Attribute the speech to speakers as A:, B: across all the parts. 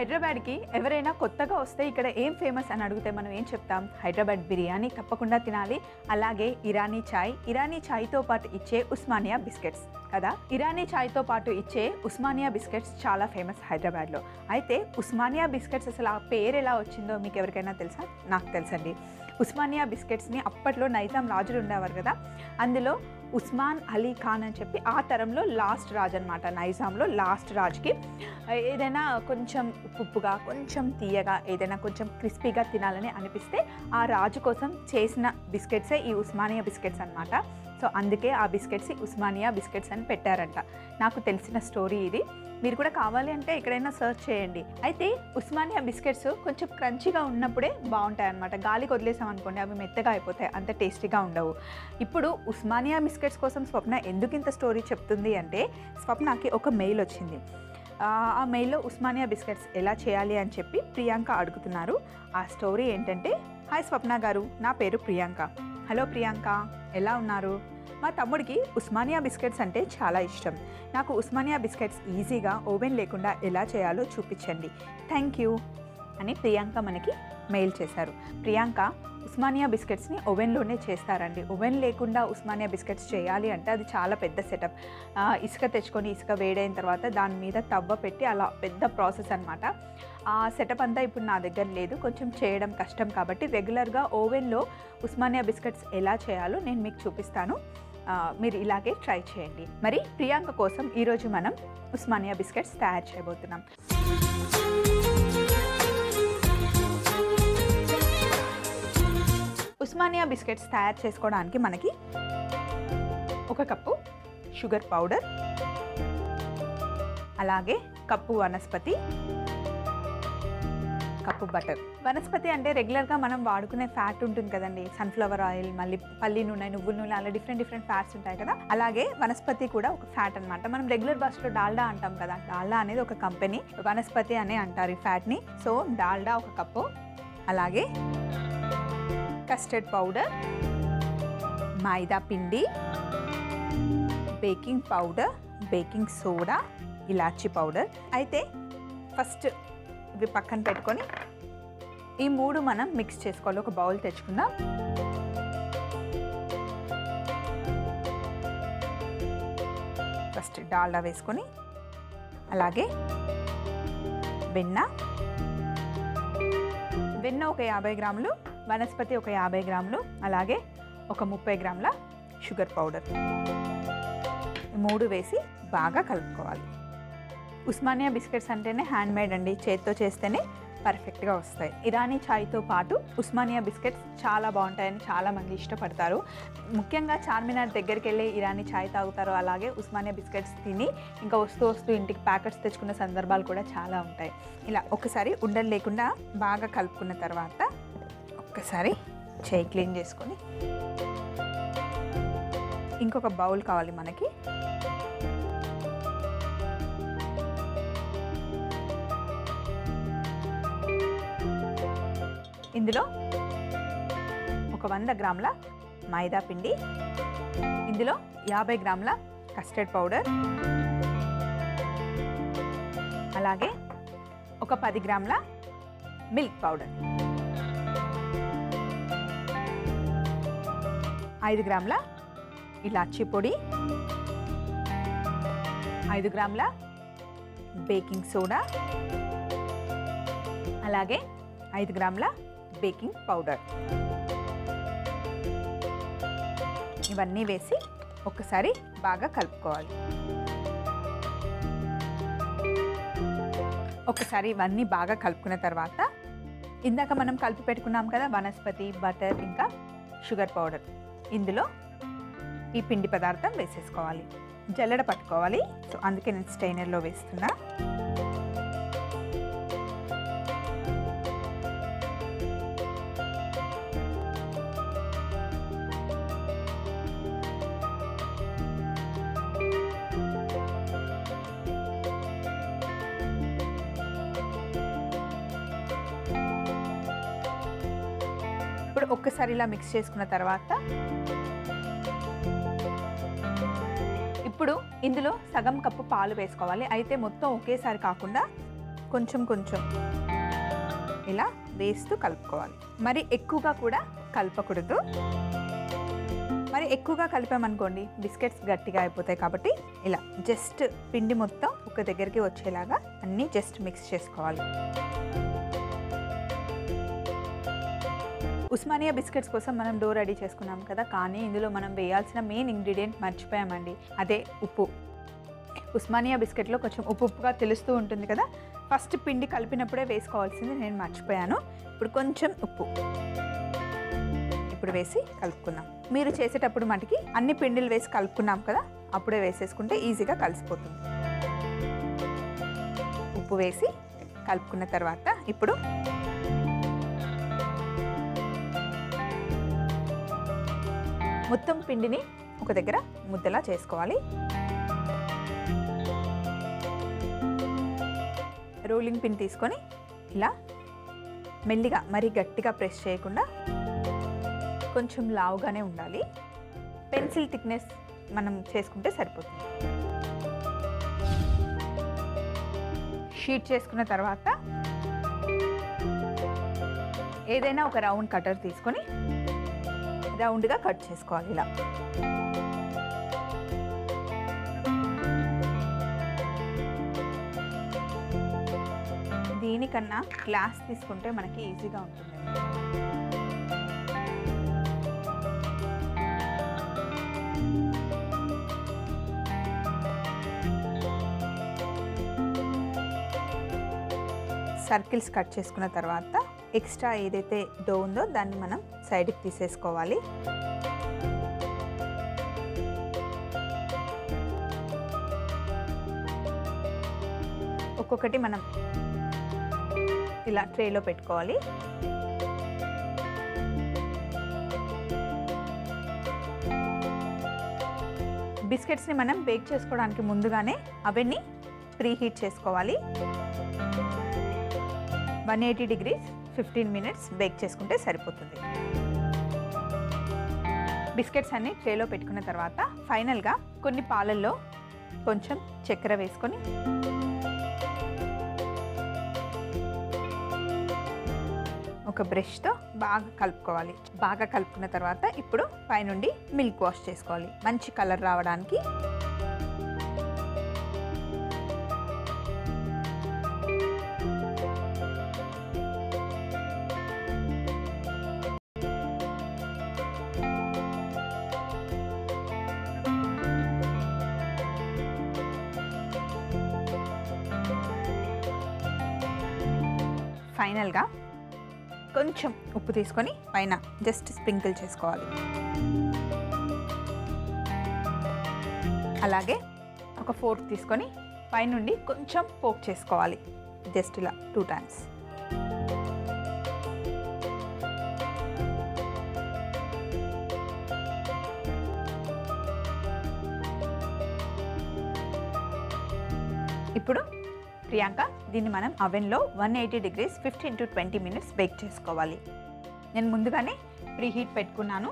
A: హైదరాబాద్కి ఎవరైనా కొత్తగా వస్తే ఇక్కడ ఏం ఫేమస్ అని అడిగితే మనం ఏం చెప్తాం హైదరాబాద్ బిర్యానీ తప్పకుండా తినాలి అలాగే ఇరానీ చాయ్ ఇరానీ చాయ్తో పాటు ఇచ్చే ఉస్మానియా బిస్కెట్స్ కదా ఇరానీ చాయ్తో పాటు ఇచ్చే ఉస్మానియా బిస్కెట్స్ చాలా ఫేమస్ హైదరాబాద్లో అయితే ఉస్మానియా బిస్కెట్స్ అసలు ఆ పేరు ఎలా వచ్చిందో మీకు ఎవరికైనా తెలుసా నాకు తెలుసండి ఉస్మానియా బిస్కెట్స్ని అప్పట్లో నైజాం రాజులు ఉండేవారు కదా అందులో ఉస్మాన్ అలీ ఖాన్ అని చెప్పి ఆ తరంలో లాస్ట్ రాజు అనమాట నైజాంలో లాస్ట్ రాజుకి ఏదైనా కొంచెం ఉప్పుగా కొంచెం తీయగా ఏదైనా కొంచెం క్రిస్పీగా తినాలని అనిపిస్తే ఆ రాజు కోసం చేసిన బిస్కెట్సే ఈ ఉస్మానియా బిస్కెట్స్ అనమాట సో అందుకే ఆ బిస్కెట్స్ ఉస్మానియా బిస్కెట్స్ అని పెట్టారంట నాకు తెలిసిన స్టోరీ ఇది మీరు కూడా కావాలి అంటే ఎక్కడైనా సర్చ్ చేయండి అయితే ఉస్మానియా బిస్కెట్స్ కొంచెం క్రంచీగా ఉన్నప్పుడే బాగుంటాయి అనమాట గాలికి వదిలేసాం అనుకోండి అవి మెత్తగా అయిపోతాయి అంత టేస్టీగా ఉండవు ఇప్పుడు ఉస్మానియా బిస్కెట్స్ కోసం స్వప్న ఎందుకు ఇంత స్టోరీ చెప్తుంది అంటే స్వప్నకి ఒక మెయిల్ వచ్చింది ఆ, ఆ మెయిల్లో ఉస్మానియా బిస్కెట్స్ ఎలా చేయాలి అని చెప్పి ప్రియాంక అడుగుతున్నారు ఆ స్టోరీ ఏంటంటే హాయ్ స్వప్న గారు నా పేరు ప్రియాంక హలో ప్రియాంక ఎలా ఉన్నారు మా తమ్ముడికి ఉస్మానియా బిస్కెట్స్ అంటే చాలా ఇష్టం నాకు ఉస్మానియా బిస్కెట్స్ ఈజీగా ఓవెన్ లేకుండా ఎలా చేయాలో చూపించండి థ్యాంక్ యూ అని ప్రియాంక మనకి మెయిల్ చేశారు ప్రియాంక ఉస్మానియా బిస్కెట్స్ని ఓవెన్లోనే చేస్తారండి ఓవెన్ లేకుండా ఉస్మానియా బిస్కెట్స్ చేయాలి అంటే అది చాలా పెద్ద సెటప్ ఇసుక తెచ్చుకొని ఇసుక వేడైన తర్వాత దాని మీద తవ్వ పెట్టి అలా పెద్ద ప్రాసెస్ అనమాట ఆ సెటప్ అంతా ఇప్పుడు నా దగ్గర లేదు కొంచెం చేయడం కష్టం కాబట్టి రెగ్యులర్గా ఓవెన్లో ఉస్మానియా బిస్కెట్స్ ఎలా చేయాలో నేను మీకు చూపిస్తాను ఆ, మీరు ఇలాగే ట్రై చేయండి మరి ప్రియాంక కోసం ఈరోజు మనం ఉస్మానియా బిస్కెట్స్ తయారు చేయబోతున్నాం ఉస్మానియా బిస్కెట్స్ తయారు చేసుకోవడానికి మనకి ఒక కప్పు షుగర్ పౌడర్ అలాగే కప్పు వనస్పతి కప్పు బటర్ వనస్పతి అంటే రెగ్యులర్గా మనం వాడుకునే ఫ్యాట్ ఉంటుంది కదండి సన్ఫ్లవర్ ఆయిల్ మళ్ళీ పల్లి నూనె నువ్వుల నూనె అలా డిఫరెంట్ డిఫరెంట్ ఫ్యాట్స్ ఉంటాయి కదా అలాగే వనస్పతి కూడా ఒక ఫ్యాట్ అన్నమాట మనం రెగ్యులర్ బస్లో డాల్డా అంటాం కదా డాల్డా అనేది ఒక కంపెనీ వనస్పతి అనే అంటారు ఈ ఫ్యాట్ని సో డాల్డా ఒక కప్పు అలాగే కస్టర్డ్ పౌడర్ మైదా పిండి బేకింగ్ పౌడర్ బేకింగ్ సోడా ఇలాచీ పౌడర్ అయితే ఫస్ట్ ఇవి పక్కన పెట్టుకొని ఈ మూడు మనం మిక్స్ చేసుకోవాలి ఒక బౌల్ తెచ్చుకుందాం ఫస్ట్ డాల్డా వేసుకొని అలాగే వెన్న వెన్న ఒక యాభై గ్రాములు వనస్పతి ఒక యాభై గ్రాములు అలాగే ఒక ముప్పై గ్రాముల షుగర్ పౌడర్ ఈ మూడు వేసి బాగా కలుపుకోవాలి ఉస్మానియా బిస్కెట్స్ అంటేనే హ్యాండ్ మేడ్ అండి చేత్తో చేస్తేనే పర్ఫెక్ట్గా వస్తాయి ఇరానీ చాయ్తో పాటు ఉస్మానియా బిస్కెట్స్ చాలా బాగుంటాయని చాలా మంది ఇష్టపడతారు ముఖ్యంగా చార్మినార్ దగ్గరికి వెళ్ళి ఇరానీ చాయ్ తాగుతారు అలాగే ఉస్మానియా బిస్కెట్స్ తిని ఇంకా వస్తూ వస్తూ ఇంటికి ప్యాకెట్స్ తెచ్చుకున్న సందర్భాలు కూడా చాలా ఉంటాయి ఇలా ఒకసారి ఉండలు లేకుండా బాగా కలుపుకున్న తర్వాత ఒక్కసారి చేయి క్లీన్ చేసుకొని ఇంకొక బౌల్ కావాలి మనకి ఇందులో ఒక వంద గ్రాముల మైదా పిండి ఇందులో యాభై గ్రాముల కస్టర్డ్ పౌడర్ అలాగే ఒక పది గ్రాముల మిల్క్ పౌడర్ ఐదు గ్రాముల ఇలాచీ పొడి ఐదు గ్రాముల బేకింగ్ సోడా అలాగే ఐదు గ్రాముల బేకింగ్ పౌడర్ ఇవన్నీ వేసి ఒకసారి బాగా కలుపుకోవాలి ఒకసారి ఇవన్నీ బాగా కలుపుకున్న తర్వాత ఇందాక మనం కలిపి పెట్టుకున్నాం కదా వనస్పతి బటర్ ఇంకా షుగర్ పౌడర్ ఇందులో ఈ పిండి పదార్థం వేసేసుకోవాలి జల్లెడ పట్టుకోవాలి సో అందుకే నేను స్టైనర్లో వేస్తున్నా ఇప్పుడు ఒక్కసారి ఇలా మిక్స్ చేసుకున్న తర్వాత ఇప్పుడు ఇందులో సగం కప్పు పాలు వేసుకోవాలి అయితే మొత్తం ఒకేసారి కాకుండా కొంచెం కొంచెం ఇలా వేస్తూ కలుపుకోవాలి మరి ఎక్కువగా కూడా కలపకూడదు మరి ఎక్కువగా కలిపామనుకోండి బిస్కెట్స్ గట్టిగా అయిపోతాయి కాబట్టి ఇలా జస్ట్ పిండి మొత్తం ఒక దగ్గరికి వచ్చేలాగా అన్నీ జస్ట్ మిక్స్ చేసుకోవాలి ఉస్మానియా బిస్కెట్స్ కోసం మనం డో రెడీ చేసుకున్నాం కదా కానీ ఇందులో మనం వేయాల్సిన మెయిన్ ఇంగ్రీడియంట్ మర్చిపోయామండి అదే ఉప్పు ఉస్మానియా బిస్కెట్లో కొంచెం ఉప్పు ఉప్పుగా తెలుస్తూ ఉంటుంది కదా ఫస్ట్ పిండి కలిపినప్పుడే వేసుకోవాల్సింది నేను మర్చిపోయాను ఇప్పుడు కొంచెం ఉప్పు ఇప్పుడు వేసి కలుపుకుందాం మీరు చేసేటప్పుడు మటుకి అన్ని పిండిలు వేసి కలుపుకున్నాం కదా అప్పుడే వేసేసుకుంటే ఈజీగా కలిసిపోతుంది ఉప్పు వేసి కలుపుకున్న తర్వాత ఇప్పుడు మొత్తం పిండిని ఒక దగ్గర ముద్దలా చేసుకోవాలి రోలింగ్ పిన్ తీసుకొని ఇలా మెల్లిగా మరీ గట్టిగా ప్రెస్ చేయకుండా కొంచెం లావుగానే ఉండాలి పెన్సిల్ థిక్నెస్ మనం చేసుకుంటే సరిపోతుంది షీట్ చేసుకున్న తర్వాత ఏదైనా ఒక రౌండ్ కటర్ తీసుకొని రౌండ్గా కట్ చేసుకోవాలి ఇలా దీనికన్నా గ్లాస్ తీసుకుంటే మనకి ఈజీగా ఉంటుంది సర్కిల్స్ కట్ చేసుకున్న తర్వాత ఎక్స్ట్రా ఏదైతే డో ఉందో దాన్ని మనం సైడ్కి తీసేసుకోవాలి ఒక్కొక్కటి మనం ఇలా ట్రేలో పెట్టుకోవాలి బిస్కెట్స్ని మనం బేక్ చేసుకోవడానికి ముందుగానే అవన్నీ ప్రీ హీట్ చేసుకోవాలి one eighty degrees fifteen minutes bake చేసుకుంటే సరిపోతుంది బిస్కెట్స్ అన్ని ట్రేలో పెట్టుకున్న తర్వాత ఫైనల్గా కొన్ని పాలల్లో కొంచెం చక్కెర వేసుకొని ఒక బ్రష్తో బాగా కలుపుకోవాలి బాగా కలుపుకున్న తర్వాత ఇప్పుడు పైనుండి మిల్క్ వాష్ చేసుకోవాలి మంచి కలర్ రావడానికి ఫైనల్గా కొంచెం ఉప్పు తీసుకొని పైన జస్ట్ స్ప్రింకిల్ చేసుకోవాలి అలాగే ఒక ఫోర్క్ తీసుకొని పైనుండి కొంచెం పోక్ చేసుకోవాలి జస్ట్ ఇలా టూ టైమ్స్ ఇప్పుడు ప్రియాంక దీన్ని మనం అవెన్లో one eighty degrees fifteen to twenty minutes bake చేసుకోవాలి నేను ముందుగానే ప్రీ హీట్ పెట్టుకున్నాను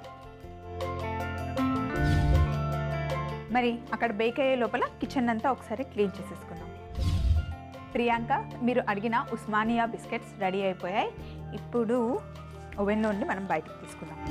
A: మరి అక్కడ బేక్ అయ్యే లోపల కిచెన్ అంతా ఒకసారి క్లీన్ చేసేసుకున్నాం ప్రియాంక మీరు అడిగిన ఉస్మానియా బిస్కెట్స్ రెడీ అయిపోయాయి ఇప్పుడు ఓవెన్ నుండి మనం బయటకు తీసుకుందాం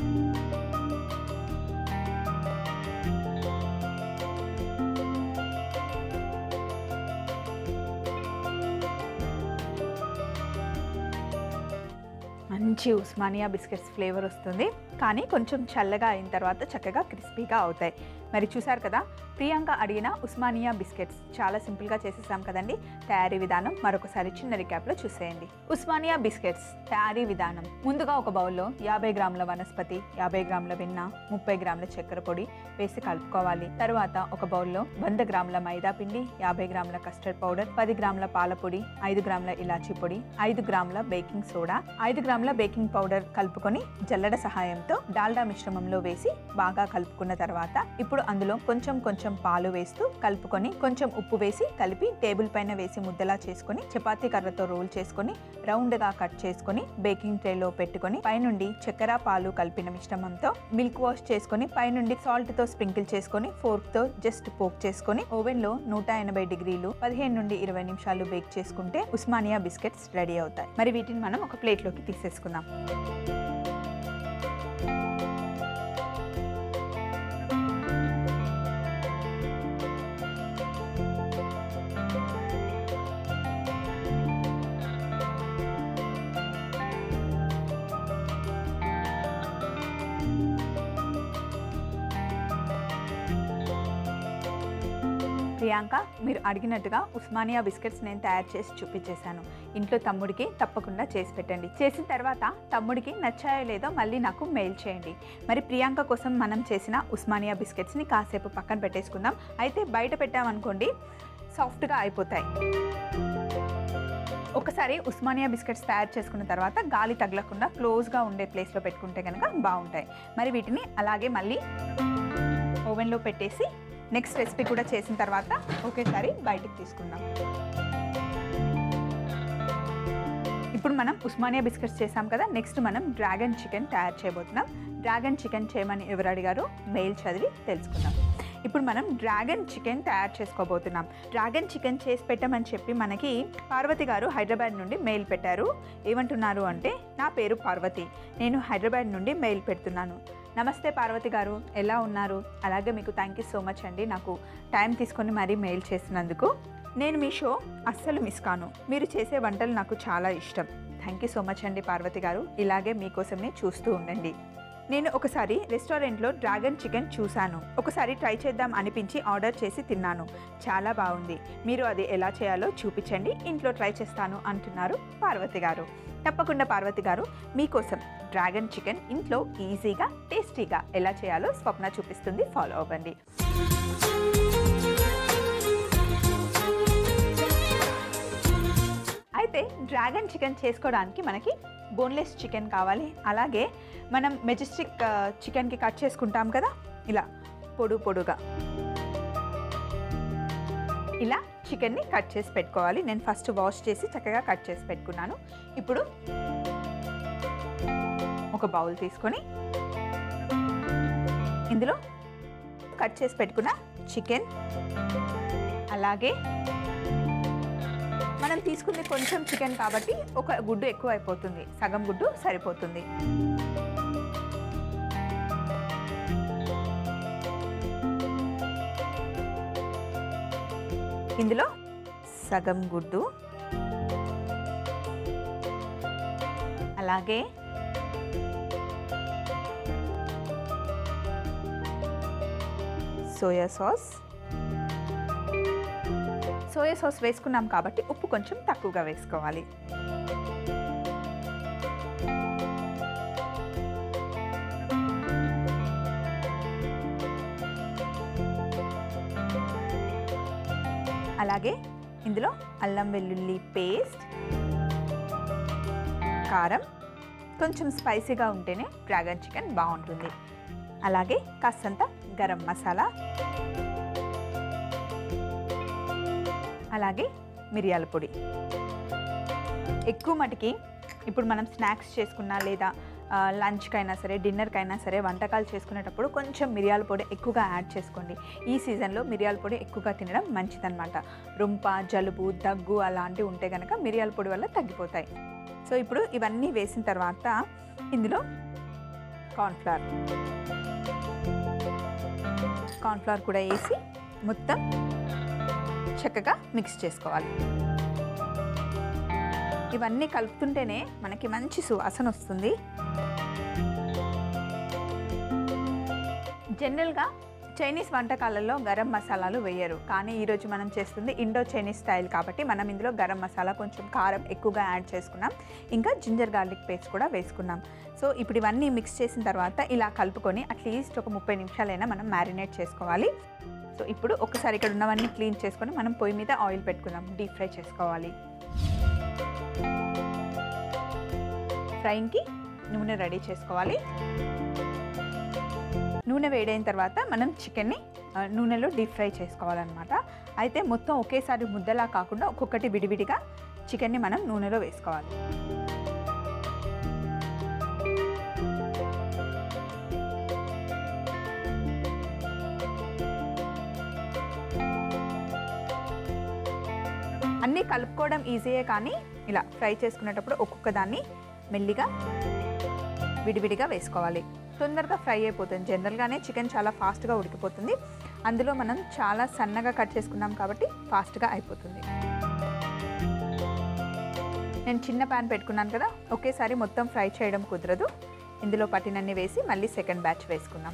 A: మంచి ఉస్మానియా బిస్కెట్స్ ఫ్లేవర్ వస్తుంది కానీ కొంచెం చల్లగా అయిన తర్వాత చక్కగా క్రిస్పీగా అవుతాయి మరి చూసారు కదా ప్రియాంక అడిగిన ఉస్మానియా బిస్కెట్స్ చాలా సింపుల్గా చేసేసాం కదండి తయారీ విధానం మరొకసారి చిన్న రికాప్లో చూసేయండి ఉస్మానియా బిస్కెట్స్ తయారీ విధానం ముందుగా ఒక బౌల్లో యాభై గ్రాముల వనస్పతి యాభై గ్రాముల వెన్న ముప్పై గ్రాముల చక్కెర పొడి వేసి కలుపుకోవాలి తర్వాత ఒక బౌల్లో వంద గ్రాముల మైదా పిండి యాభై గ్రాముల కస్టర్డ్ పౌడర్ పది గ్రాముల పాల పొడి ఐదు గ్రాముల ఇలాచీ పొడి ఐదు గ్రాముల బేకింగ్ సోడా ఐదు గ్రాముల బేకింగ్ పౌడర్ కలుపుకొని జల్లెడ సహాయంతో డాల్డా మిశ్రమంలో వేసి బాగా కలుపుకున్న తర్వాత ఇప్పుడు అందులో కొంచెం కొంచెం కొంచెం పాలు వేస్తూ కలుపుకొని కొంచెం ఉప్పు వేసి కలిపి టేబుల్ పైన వేసి ముద్దలా చేసుకొని చపాతీ కర్రతో రోల్ చేసుకొని రౌండ్గా కట్ చేసుకొని బేకింగ్ ట్రేలో పెట్టుకొని పైనుండి చక్కెర పాలు కలిపిన మిశ్రమంతో మిల్క్ వాష్ చేసుకొని పైనుండి సాల్ట్తో స్ప్రింకిల్ చేసుకొని ఫోర్క్తో జస్ట్ పోక్ చేసుకొని ఓవెన్లో నూట ఎనభై డిగ్రీలు పదిహేను నుండి ఇరవై నిమిషాలు బేక్ చేసుకుంటే ఉస్మానియా బిస్కెట్స్ రెడీ అవుతాయి మరి వీటిని మనం ఒక ప్లేట్లోకి తీసేసుకుందాం ప్రియాంక మీరు అడిగినట్టుగా ఉస్మానియా బిస్కెట్స్ నేను తయారు చేసి చూపించేశాను ఇంట్లో తమ్ముడికి తప్పకుండా చేసి పెట్టండి చేసిన తర్వాత తమ్ముడికి నచ్చాయో లేదో మళ్ళీ నాకు మెయిల్ చేయండి మరి ప్రియాంక కోసం మనం చేసిన ఉస్మానియా బిస్కెట్స్ని కాసేపు పక్కన పెట్టేసుకుందాం అయితే బయట పెట్టామనుకోండి సాఫ్ట్గా అయిపోతాయి ఒకసారి ఉస్మానియా బిస్కెట్స్ తయారు చేసుకున్న తర్వాత గాలి తగలకుండా క్లోజ్గా ఉండే ప్లేస్లో పెట్టుకుంటే కనుక బాగుంటాయి మరి వీటిని అలాగే మళ్ళీ ఓవెన్లో పెట్టేసి నెక్స్ట్ రెసిపీ కూడా చేసిన తర్వాత ఒకేసారి బయటికి తీసుకుందాం ఇప్పుడు మనం ఉస్మానియా బిస్కెట్స్ చేసాం కదా నెక్స్ట్ మనం డ్రాగన్ చికెన్ తయారు చేయబోతున్నాం డ్రాగన్ చికెన్ చేయమని ఎవరు అడిగారో మెయిల్ చదివి తెలుసుకుందాం ఇప్పుడు మనం డ్రాగన్ చికెన్ తయారు చేసుకోబోతున్నాం డ్రాగన్ చికెన్ చేసి పెట్టమని చెప్పి మనకి పార్వతి గారు హైదరాబాద్ నుండి మెయిల్ పెట్టారు ఏమంటున్నారు అంటే నా పేరు పార్వతి నేను హైదరాబాద్ నుండి మెయిల్ పెడుతున్నాను నమస్తే పార్వతి గారు ఎలా ఉన్నారు అలాగే మీకు థ్యాంక్ యూ సో మచ్ అండి నాకు టైం తీసుకొని మరీ మెయిల్ చేసినందుకు నేను మీ షో అస్సలు మిస్ కాను మీరు చేసే వంటలు నాకు చాలా ఇష్టం థ్యాంక్ యూ సో మచ్ అండి పార్వతి గారు ఇలాగే మీకోసమే చూస్తూ ఉండండి నేను ఒకసారి రెస్టారెంట్లో డ్రాగన్ చికెన్ చూశాను ఒకసారి ట్రై చేద్దాం అనిపించి ఆర్డర్ చేసి తిన్నాను చాలా బాగుంది మీరు అది ఎలా చేయాలో చూపించండి ఇంట్లో ట్రై చేస్తాను అంటున్నారు పార్వతి గారు తప్పకుండా పార్వతి గారు మీకోసం డ్రాగన్ చికెన్ ఇంట్లో ఈజీగా టేస్టీగా ఎలా చేయాలో స్వప్న చూపిస్తుంది ఫాలో అవ్వండి అయితే డ్రాగన్ చికెన్ చేసుకోవడానికి మనకి బోన్లెస్ చికెన్ కావాలి అలాగే మనం మెజెస్టిక్ ఆ, చికెన్కి కట్ చేసుకుంటాం కదా ఇలా పొడు పొడుగా ఇలా చికెన్ని కట్ చేసి పెట్టుకోవాలి నేను ఫస్ట్ వాష్ చేసి చక్కగా కట్ చేసి పెట్టుకున్నాను ఇప్పుడు ఒక బౌల్ తీసుకొని ఇందులో కట్ చేసి పెట్టుకున్న చికెన్ అలాగే మనం తీసుకుంది కొంచెం చికెన్ కాబట్టి ఒక గుడ్డు ఎక్కువ అయిపోతుంది సగం గుడ్డు సరిపోతుంది ఇందులో సగం గుడ్డు అలాగే సోయా సాస్ సోయా సాస్ వేసుకున్నాం కాబట్టి ఉప్పు కొంచెం తక్కువగా వేసుకోవాలి అలాగే ఇందులో అల్లం వెల్లుల్లి పేస్ట్ కారం కొంచెం స్పైసీగా ఉంటేనే డ్రాగన్ చికెన్ బాగుంటుంది అలాగే కాస్తంత గరం మసాలా అలాగే మిరియాల పొడి ఎక్కువ మటుకి ఇప్పుడు మనం స్నాక్స్ చేసుకున్నా లేదా ఆ, లంచ్కైనా సరే డిన్నర్కైనా సరే వంటకాలు చేసుకునేటప్పుడు కొంచెం మిరియాల పొడి ఎక్కువగా యాడ్ చేసుకోండి ఈ సీజన్లో మిరియాల పొడి ఎక్కువగా తినడం మంచిదన్నమాట రుంప జలుబు దగ్గు అలాంటివి ఉంటే కనుక మిరియాల పొడి వల్ల తగ్గిపోతాయి సో ఇప్పుడు ఇవన్నీ వేసిన తర్వాత ఇందులో కార్న్ఫ్లవర్ కార్న్ఫ్లవర్ కూడా వేసి మొత్తం చక్కగా మిక్స్ చేసుకోవాలి ఇవన్నీ కలుపుతుంటేనే మనకి మంచి సువాసన వస్తుంది జనరల్గా చైనీస్ వంటకాలలో గరం మసాలాలు వేయరు కానీ ఈరోజు మనం చేస్తుంది ఇండో చైనీస్ స్టైల్ కాబట్టి మనం ఇందులో గరం మసాలా కొంచెం కారం ఎక్కువగా యాడ్ చేసుకున్నాం ఇంకా జింజర్ గార్లిక్ పేస్ట్ కూడా వేసుకున్నాం సో ఇప్పుడు ఇవన్నీ మిక్స్ చేసిన తర్వాత ఇలా కలుపుకొని అట్లీస్ట్ ఒక ముప్పై నిమిషాలైనా మనం మ్యారినేట్ చేసుకోవాలి సో ఇప్పుడు ఒకసారి ఇక్కడ ఉన్నవన్నీ క్లీన్ చేసుకొని మనం పొయ్యి మీద ఆయిల్ పెట్టుకుందాం డీప్ ఫ్రై చేసుకోవాలి ఫ్రైయింగ్కి నూనె రెడీ చేసుకోవాలి నూనె వేడైన తర్వాత మనం చికెన్ని ఆ, నూనెలో డీప్ ఫ్రై చేసుకోవాలన్నమాట అయితే మొత్తం ఒకేసారి ముద్దలా కాకుండా ఒక్కొక్కటి విడివిడిగా చికెన్ని మనం నూనెలో వేసుకోవాలి అన్నీ కలుపుకోవడం ఈజీయే కానీ ఇలా ఫ్రై చేసుకునేటప్పుడు ఒక్కొక్క దాన్ని మెల్లిగా విడివిడిగా వేసుకోవాలి తొందరగా ఫ్రై అయిపోతుంది జనరల్గానే చికెన్ చాలా ఫాస్ట్గా ఉడికిపోతుంది అందులో మనం చాలా సన్నగా కట్ చేసుకున్నాం కాబట్టి ఫాస్ట్గా అయిపోతుంది నేను చిన్న ప్యాన్ పెట్టుకున్నాను కదా ఒకేసారి మొత్తం ఫ్రై చేయడం కుదరదు ఇందులో పట్టినన్ని వేసి మళ్ళీ సెకండ్ బ్యాచ్ వేసుకుందాం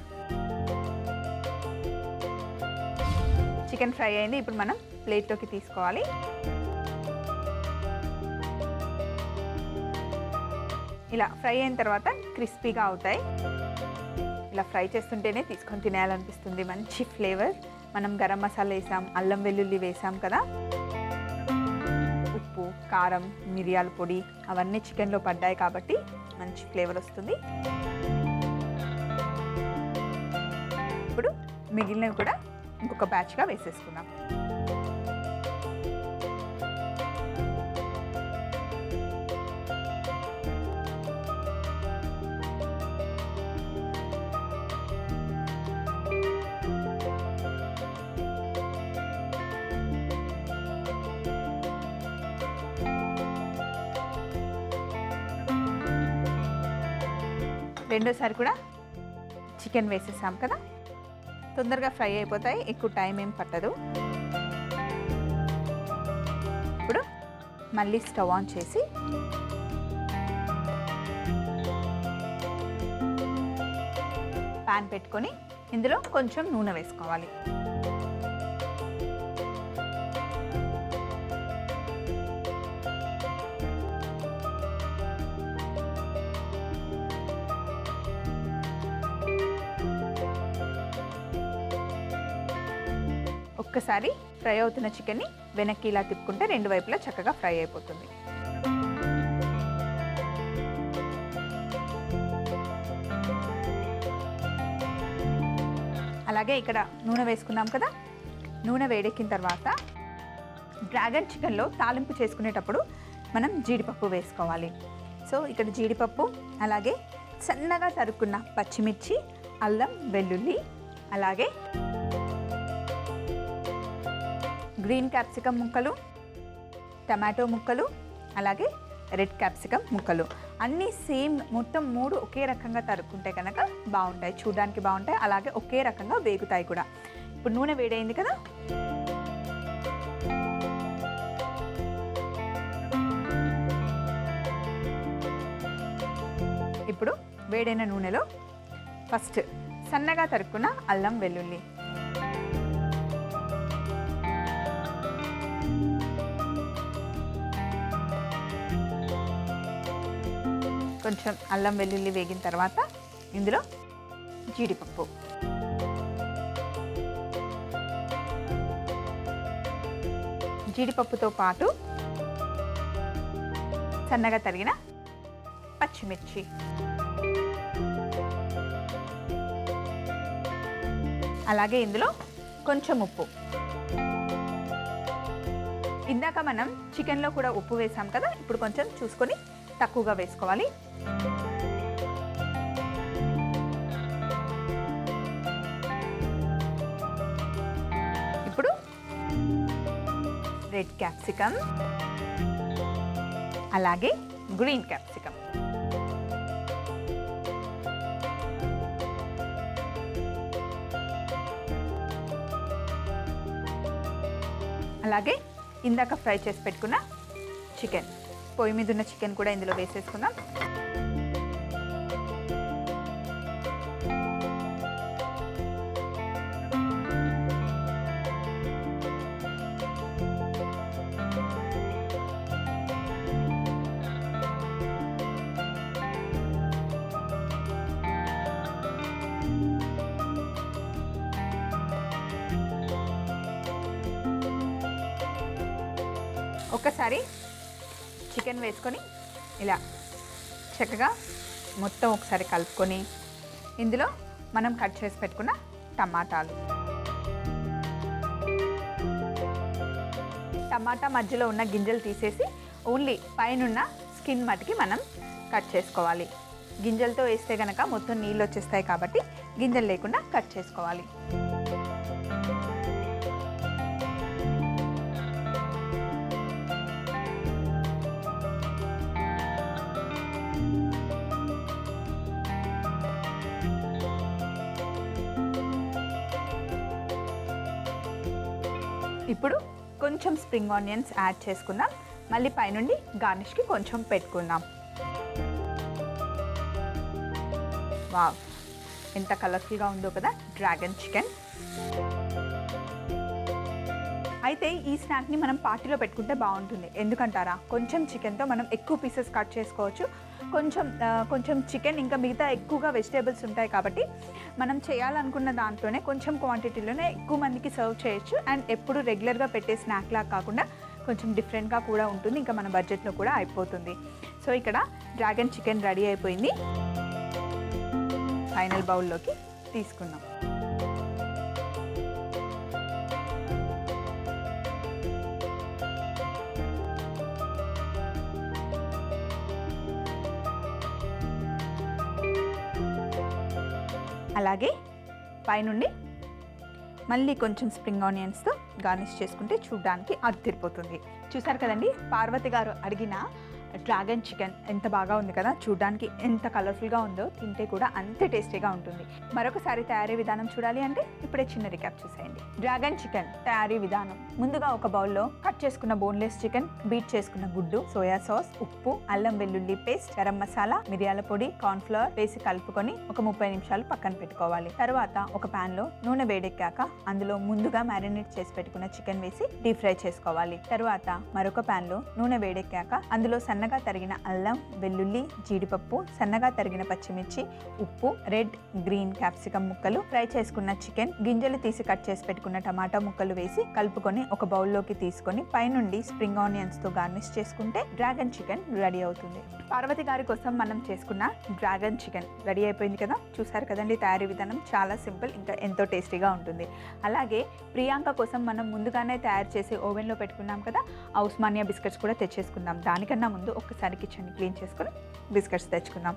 A: చికెన్ ఫ్రై అయింది ఇప్పుడు మనం ప్లేట్లోకి తీసుకోవాలి ఇలా ఫ్రై అయిన తర్వాత క్రిస్పీగా అవుతాయి ఇలా ఫ్రై చేస్తుంటేనే తీసుకొని తినేయాలనిపిస్తుంది మంచి ఫ్లేవర్ మనం గరం మసాలా వేసాం అల్లం వెల్లుల్లి వేసాం కదా ఉప్పు కారం మిరియాల పొడి అవన్నీ చికెన్లో పడ్డాయి కాబట్టి మంచి ఫ్లేవర్ వస్తుంది ఇప్పుడు మిగిలినవి కూడా ఇంకొక బ్యాచ్గా వేసేసుకుందాం రెండోసారి కూడా చికెన్ వేసేసాం కదా తొందరగా ఫ్రై అయిపోతాయి ఎక్కువ టైం ఏం పట్టదు ఇప్పుడు మళ్ళీ స్టవ్ ఆన్ చేసి ప్యాన్ పెట్టుకొని ఇందులో కొంచెం నూనె వేసుకోవాలి ఒక్కసారి ఫ్రై అవుతున్న చికెన్ని వెనక్కి ఇలా తిప్పుకుంటే రెండు వైపులా చక్కగా ఫ్రై అయిపోతుంది అలాగే ఇక్కడ నూనె వేసుకున్నాం కదా నూనె వేడెక్కిన తర్వాత డ్రాగన్ చికెన్లో తాలింపు చేసుకునేటప్పుడు మనం జీడిపప్పు వేసుకోవాలి సో ఇక్కడ జీడిపప్పు అలాగే సన్నగా తరుక్కున్న పచ్చిమిర్చి అల్లం వెల్లుల్లి అలాగే గ్రీన్ క్యాప్సికమ్ ముక్కలు టమాటో ముక్కలు అలాగే రెడ్ క్యాప్సికమ్ ముక్కలు అన్నీ సేమ్ మొత్తం మూడు ఒకే రకంగా తరుక్కుంటే కనుక బాగుంటాయి చూడడానికి బాగుంటాయి అలాగే ఒకే రకంగా వేగుతాయి కూడా ఇప్పుడు నూనె వేడైంది కదా ఇప్పుడు వేడైన నూనెలో ఫస్ట్ సన్నగా తరుక్కున్న అల్లం వెల్లుల్లి కొంచెం అల్లం వెల్లుల్లి వేగిన తర్వాత ఇందులో జీడిపప్పు జీడిపప్పుతో పాటు సన్నగా తరిగిన పచ్చిమిర్చి అలాగే ఇందులో కొంచెం ఉప్పు ఇందాక మనం చికెన్లో కూడా ఉప్పు వేసాం కదా ఇప్పుడు కొంచెం చూసుకొని తక్కువగా వేసుకోవాలి ఇప్పుడు రెడ్ క్యాప్సికమ్ అలాగే గ్రీన్ క్యాప్సికమ్ అలాగే ఇందాక ఫ్రై చేసి పెట్టుకున్న చికెన్ పొయ్యి మీద ఉన్న చికెన్ కూడా ఇందులో వేసేసుకుందాం ఒక్కసారి చికెన్ వేసుకొని ఇలా చక్కగా మొత్తం ఒకసారి కలుపుకొని ఇందులో మనం కట్ చేసి పెట్టుకున్న టమాటాలు టమాటా మధ్యలో ఉన్న గింజలు తీసేసి ఓన్లీ పైనున్న స్కిన్ మటుకి మనం కట్ చేసుకోవాలి గింజలతో వేస్తే కనుక మొత్తం నీళ్ళు వచ్చేస్తాయి కాబట్టి గింజలు లేకుండా కట్ చేసుకోవాలి ఇప్పుడు కొంచెం స్ప్రింగ్ ఆనియన్స్ యాడ్ చేసుకుందాం మళ్ళీ పైనుండి గార్నిష్కి కొంచెం పెట్టుకుందాం వావ్ ఎంత కలర్ఫుల్గా ఉందో కదా డ్రాగన్ చికెన్ అయితే ఈ స్నాక్ని మనం పార్టీలో పెట్టుకుంటే బాగుంటుంది ఎందుకంటారా కొంచెం చికెన్తో మనం ఎక్కువ పీసెస్ కట్ చేసుకోవచ్చు కొంచెం ఆ, కొంచెం చికెన్ ఇంకా మిగతా ఎక్కువగా వెజిటేబుల్స్ ఉంటాయి కాబట్టి మనం చేయాలనుకున్న దాంట్లోనే కొంచెం క్వాంటిటీలోనే ఎక్కువ మందికి సర్వ్ చేయొచ్చు అండ్ ఎప్పుడు రెగ్యులర్గా పెట్టే స్నాక్ లాగా కాకుండా కొంచెం డిఫరెంట్గా కూడా ఉంటుంది ఇంకా మన బడ్జెట్లో కూడా అయిపోతుంది సో ఇక్కడ డ్రాగన్ చికెన్ రెడీ అయిపోయింది ఫైనల్ బౌల్లోకి తీసుకుందాం అలాగే పైనుండి మళ్ళీ కొంచెం స్ప్రింగ్ ఆనియన్స్తో గార్నిష్ చేసుకుంటే చూడడానికి అదిరిపోతుంది చూసారు కదండి పార్వతి గారు అడిగిన డ్రాగన్ చికెన్ ఎంత బాగా ఉంది కదా చూడడానికి ఎంత కలర్ఫుల్గా ఉందో తింటే కూడా అంతే టేస్టీగా ఉంటుంది మరొకసారి తయారీ విధానం చూడాలి అంటే ఇప్పుడే చిన్న రికాప్ చూసేయండి డ్రాగన్ చికెన్ తయారీ విధానం ముందుగా ఒక బౌల్లో కట్ చేసుకున్న బోన్లెస్ చికెన్ బీట్ చేసుకున్న గుడ్డు సోయా సాస్ ఉప్పు అల్లం వెల్లుల్లి పేస్ట్ గరం మసాలా మిరియాల పొడి కార్న్ ఫ్లవర్ వేసి కలుపుకొని ఒక ముప్పై నిమిషాలు పక్కన పెట్టుకోవాలి తర్వాత ఒక పాన్ లో నూనె వేడెక్కాక అందులో ముందుగా మ్యారినేట్ చేసి పెట్టుకున్న చికెన్ వేసి డీప్ ఫ్రై చేసుకోవాలి తర్వాత మరొక పాన్ లో నూనె వేడెక్కాక అందులో సన్నగా తరిగిన అల్లం వెల్లుల్లి జీడిపప్పు సన్నగా తరిగిన పచ్చిమిర్చి ఉప్పు రెడ్ గ్రీన్ క్యాప్సికమ్ ముక్కలు ఫ్రై చేసుకున్న చికెన్ గింజలు తీసి కట్ చేసి పెట్టుకున్న టమాటా ముక్కలు వేసి కలుపుకొని ఒక బౌల్లోకి తీసుకొని పైనుండి స్ప్రింగ్ ఆనియన్స్ తో గార్నిష్ చేసుకుంటే డ్రాగన్ చికెన్ రెడీ అవుతుంది పార్వతి గారి కోసం మనం చేసుకున్న డ్రాగన్ చికెన్ రెడీ అయిపోయింది కదా చూసారు కదండి తయారీ విధానం చాలా సింపుల్ ఇంకా ఎంతో టేస్టీగా ఉంటుంది అలాగే ప్రియాంక కోసం మనం ముందుగానే తయారు చేసి ఓవెన్లో పెట్టుకున్నాం కదా ఆ ఉస్మానియా బిస్కెట్స్ కూడా తెచ్చేసుకుందాం దానికన్నా ముందు ఒక్కసారి కిచెన్ క్లీన్ చేసుకొని బిస్కెట్స్ తెచ్చుకుందాం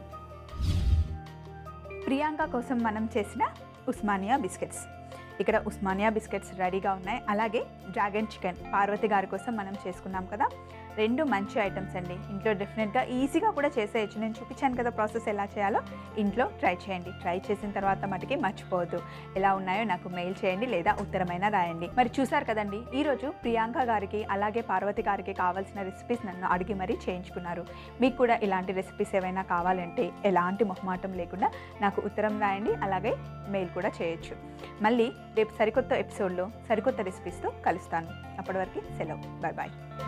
A: ప్రియాంక కోసం మనం చేసిన ఉస్మానియా బిస్కెట్స్ ఇక్కడ ఉస్మానియా బిస్కెట్స్ రెడీగా ఉన్నాయి అలాగే డ్రాగన్ చికెన్ పార్వతి గారి కోసం మనం చేసుకున్నాం కదా రెండు మంచి ఐటమ్స్ అండి ఇంట్లో డెఫినెట్గా ఈజీగా కూడా చేసేయచ్చు నేను చూపించాను కదా ప్రాసెస్ ఎలా చేయాలో ఇంట్లో ట్రై చేయండి ట్రై చేసిన తర్వాత మటుకి మర్చిపోవద్దు ఎలా ఉన్నాయో నాకు మెయిల్ చేయండి లేదా ఉత్తరమైనా రాయండి మరి చూసారు కదండి ఈరోజు ప్రియాంక గారికి అలాగే పార్వతి గారికి కావాల్సిన రెసిపీస్ నన్ను అడిగి మరీ చేయించుకున్నారు మీకు కూడా ఇలాంటి రెసిపీస్ ఏవైనా కావాలంటే ఎలాంటి మొహమాటం లేకుండా నాకు ఉత్తరం రాయండి అలాగే మెయిల్ కూడా చేయొచ్చు మళ్ళీ రేపు సరికొత్త ఎపిసోడ్లో సరికొత్త రెసిపీస్తో కలుస్తాను అప్పటి వరకు సెలవు బాయ్ బాయ్